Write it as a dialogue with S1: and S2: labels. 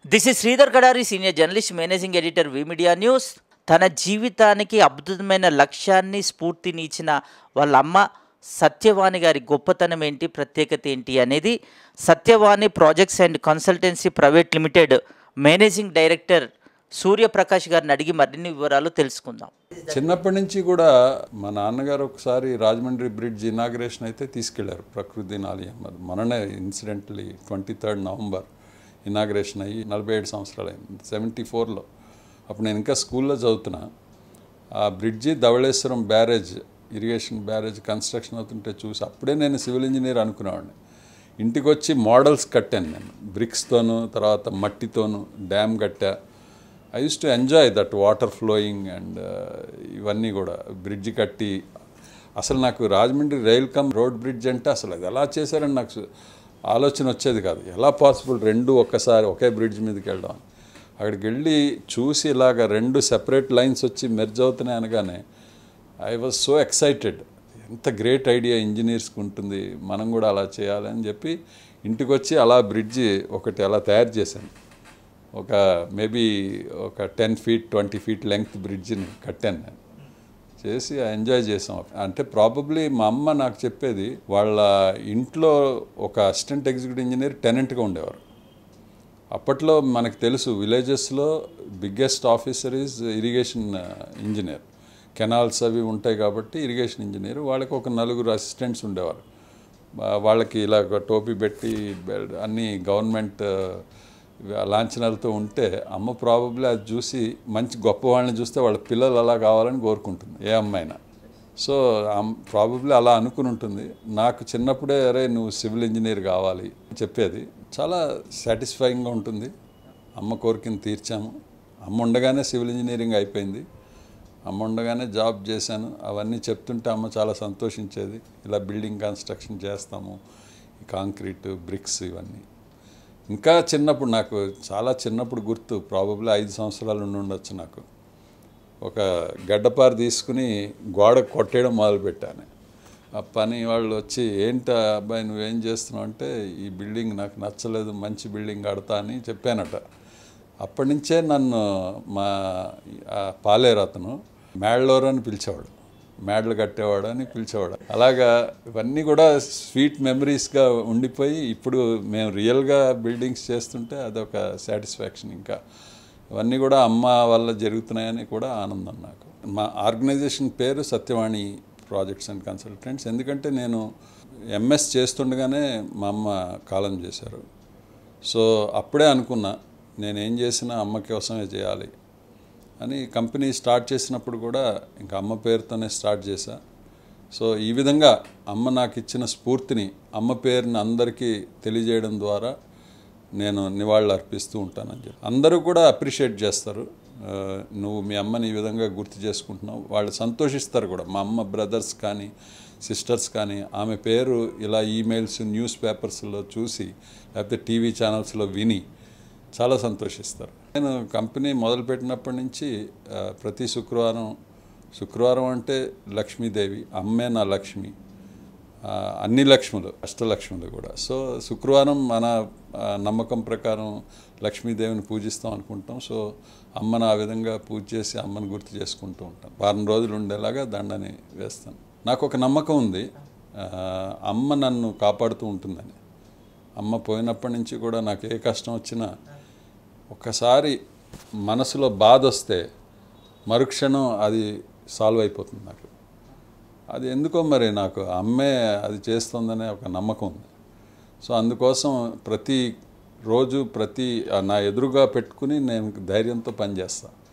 S1: This is Sridhar Kadari senior journalist managing editor V media news తన జీవితానికి అద్భుతమైన లక్ష్యాన్ని స్ఫూర్తిని ఇచ్చిన వాళ్ళ అమ్మ సత్యవాణి గారి గొప్పతనం ఏంటి ప్రత్యేకత ఏంటి అనేది Satyavani projects and consultancy private limited managing director Suryaprakash గారిని అడిగి మరిన్ని వివరాలు తెలుసుకుందాం
S2: చిన్నప్పటి నుంచి కూడా మా నాన్నగారు ఒకసారి రాజమండ్రి బ్రిడ్జ్ ఇనాగ్రేషన్ అయితే తీసుకెళ్లారు ప్రకృతి దినాలయం అది మననే incidentally twenty third November inauguration అయ్యి నలభై ఏడు సంవత్సరాలు అయింది సెవెంటీ ఫోర్లో అప్పుడు నేను ఇంకా స్కూల్లో చదువుతున్నా ఆ bridge Dowleswaram barrage irrigation barrage construction అవుతుంటే చూసి అప్పుడే నేను సివిల్ ఇంజనీర్ అనుకునేవాడిని ఇంటికి వచ్చి మోడల్స్ కట్టాను నేను బ్రిక్స్తోను తర్వాత మట్టితోను డ్యామ్ కట్టా I used to enjoy that water flowing and ఇవన్నీ కూడా బ్రిడ్జ్ కట్టి అసలు నాకు Rajahmundry rail cum road bridge అంటే అసలు అది ఎలా చేశారని నాకు సు- ఆలోచన వచ్చేది కాదు ఎలా పాసిబుల్ రెండు ఒక్కసారి ఒకే బ్రిడ్జ్ మీదకి వెళ్ళడం అని. అక్కడికి వెళ్ళి చూసి ఇలాగ రెండు సెపరేట్ లైన్స్ వచ్చి మెర్జ్ అవుతున్నాయి అనగానే ఐ వాజ్ సో ఎక్సైటెడ్ ఎంత గ్రేట్ ఐడియా ఇంజనీర్స్కి ఉంటుంది మనం కూడా అలా చేయాలి అని చెప్పి ఇంటికి వచ్చి అలా బ్రిడ్జి ఒకటి అలా తయారు చేశాను ఒక మేబీ ఒక ten feet twenty feet length బ్రిడ్జిని కట్టాను నేను చేసి ఎంజాయ్ చేసాం అంటే ప్రాబబ్లీ మా అమ్మ నాకు చెప్పేది వాళ్ళ ఇంట్లో ఒక అసిస్టెంట్ ఎగ్జిక్యూటివ్ ఇంజనీర్ టెనెంట్గా ఉండేవారు అప్పట్లో మనకు తెలుసు విలేజెస్లో biggest officer is irrigation engineer canals అవి ఉంటాయి కాబట్టి ఇరిగేషన్ ఇంజనీర్ వాళ్ళకి ఒక నలుగురు అసిస్టెంట్స్ ఉండేవారు వా- వాళ్ళకి ఇలా ఒక టోపీ పెట్టి బెల్ట్ అన్ని గవర్నమెంట్ లాంఛనాలతో ఉంటే అమ్మ ప్రాబబ్లీ అది చూసి మంచి గొప్ప వాళ్ళని చూస్తే వాళ్ళ పిల్లలు అలా కావాలని కోరుకుంటుంది ఏ అమ్మాయినా సో ప్రాబబ్లీ అలా అనుకుని ఉంటుంది నాకు చిన్నప్పుడే అరే నువ్వు సివిల్ ఇంజనీర్ కావాలి అని చెప్పేది చాలా సాటిస్ఫైయింగ్గా ఉంటుంది అమ్మ కోరికను తీర్చాము అమ్మ ఉండగానే సివిల్ ఇంజనీరింగ్ అయిపోయింది అమ్మ ఉండగానే జాబ్ చేశాను అవన్నీ చెప్తుంటే అమ్మ చాలా సంతోషించేది ఇలా బిల్డింగ్ కన్స్ట్రక్షన్ చేస్తాము ఈ కాంక్రీట్ బ్రిక్స్ ఇవన్నీ ఇంకా చిన్నప్పుడు నాకు చాలా చిన్నప్పుడు గుర్తు ప్రాబబ్లీ ఐదు సంవత్సరాలు ఉండి ఉండొచ్చు నాకు ఒక గడ్డపార తీసుకుని గోడ కొట్టేయడం మొదలుపెట్టాను ఆ పని వాళ్ళు వచ్చి ఏంటి అబ్బాయి నువ్వేం చేస్తున్నావు అంటే ఈ బిల్డింగ్ నాకు నచ్చలేదు మంచి బిల్డింగ్ కడతా అని చెప్పానట అప్పటి నుంచే నన్ను మా ఆ పాలేరు అతను మేడలోర్ అని పిలిచేవాడు మేడలు కట్టేవాడు అని పిలిచేవాడు అలాగా ఇవన్నీ కూడా స్వీట్ మెమరీస్గా ఉండిపోయి ఇప్పుడు మేము రియల్గా బిల్డింగ్స్ చేస్తుంటే అదొక సాటిస్ఫాక్షన్ ఇంకా ఇవన్నీ కూడా అమ్మ వల్ల జరుగుతున్నాయని కూడా ఆనందం నాకు మా ఆర్గనైజేషన్ పేరు సత్యవాణి ప్రాజెక్ట్స్ అండ్ కన్సల్టెంట్స్ ఎందుకంటే నేను ఎంఎస్ చేస్తుండగానే మా అమ్మ కాలం చేశారు సో అప్పుడే అనుకున్నా నేనేం చేసినా అమ్మ కోసమే చేయాలి అని కంపెనీ స్టార్ట్ చేసినప్పుడు కూడా ఇంకా అమ్మ పేరుతోనే స్టార్ట్ చేశా సో ఈ విధంగా అమ్మ నాకు ఇచ్చిన స్ఫూర్తిని అమ్మ పేరుని అందరికీ తెలియజేయడం ద్వారా నేను నివాళులు అర్పిస్తూ ఉంటానని చెప్పి అందరూ కూడా అప్రిషియేట్ చేస్తారు ఆ, నువ్వు మీ అమ్మని ఈ విధంగా గుర్తు చేసుకుంటున్నావు వాళ్ళు సంతోషిస్తారు కూడా మా అమ్మ బ్రదర్స్ కానీ సిస్టర్స్ కానీ ఆమె పేరు ఇలా ఈమెయిల్స్ న్యూస్ పేపర్స్లో చూసి లేకపోతే టీవీ ఛానల్స్లో విని చాలా సంతోషిస్తారు నేను కంపెనీ మొదలుపెట్టినప్పటి నుంచి ఆ, ప్రతి శుక్రవారం శుక్రవారం అంటే లక్ష్మీదేవి అమ్మే నా లక్ష్మి ఆ, అన్ని లక్ష్ములు అష్టలక్ష్ములు కూడా సో శుక్రవారం మన ఆ, నమ్మకం ప్రకారం లక్ష్మీదేవిని పూజిస్తాం అనుకుంటాం సో అమ్మను ఆ విధంగా పూజ చేసి అమ్మని గుర్తు చేసుకుంటూ ఉంటాం వారం రోజులు ఉండేలాగా దండని వేస్తాను నాకు ఒక నమ్మకం ఉంది ఆ, అమ్మ నన్ను కాపాడుతూ ఉంటుందని అమ్మ పోయినప్పటి నుంచి కూడా నాకు ఏ కష్టం వచ్చినా ఒక్కసారి మనసులో బాధ వస్తే మరుక్షణం అది సాల్వ్ అయిపోతుంది నాకు అది ఎందుకో మరి నాకు అమ్మే అది చేస్తుందనే ఒక నమ్మకం ఉంది సో అందుకోసం ప్రతి రోజు ప్రతి నా ఎదురుగా పెట్టుకుని నేను ధైర్యంతో పనిచేస్తాను